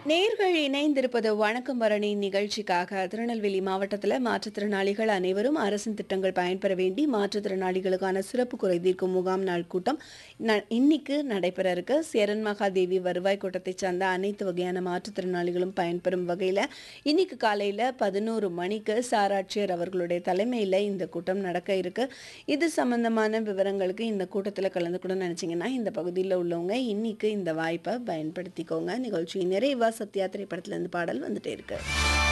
நேர்கள் இணைந்திருப்பது வணக்கம் பரணி நிகழ்ச்சிக்காக திருநெல்வேலி மாவட்டத்தில் மாற்றுத்திறனாளிகள் அனைவரும் அரசின் திட்டங்கள் பயன்பெற வேண்டி மாற்றுத்திறனாளிகளுக்கான சிறப்பு குறை தீர்க்கும் முகாம் நாள் கூட்டம் ந- இன்னைக்கு நடைபெற இருக்கு சேரன் மகாதேவி வருவாய் கூட்டத்தை சார்ந்த அனைத்து வகையான மாற்றுத்திறனாளிகளும் பயன்பெறும் வகையில் இன்னைக்கு காலையில் பதினோரு மணிக்கு சாராட்சியர் அவர்களுடைய தலைமையில் இந்த கூட்டம் நடக்க இருக்கு இது சம்பந்தமான விவரங்களுக்கு இந்த கூட்டத்தில் கலந்துக்கணும்னு நினச்சிங்கன்னா இந்த பகுதியில் உள்ளவங்க இன்னைக்கு இந்த வாய்ப்பை பயன்படுத்திக்கோங்க நிகழ்ச்சி நிறைவா சத்யா திரைப்படத்துல இருந்து பாடல் வந்துட்டே இருக்கு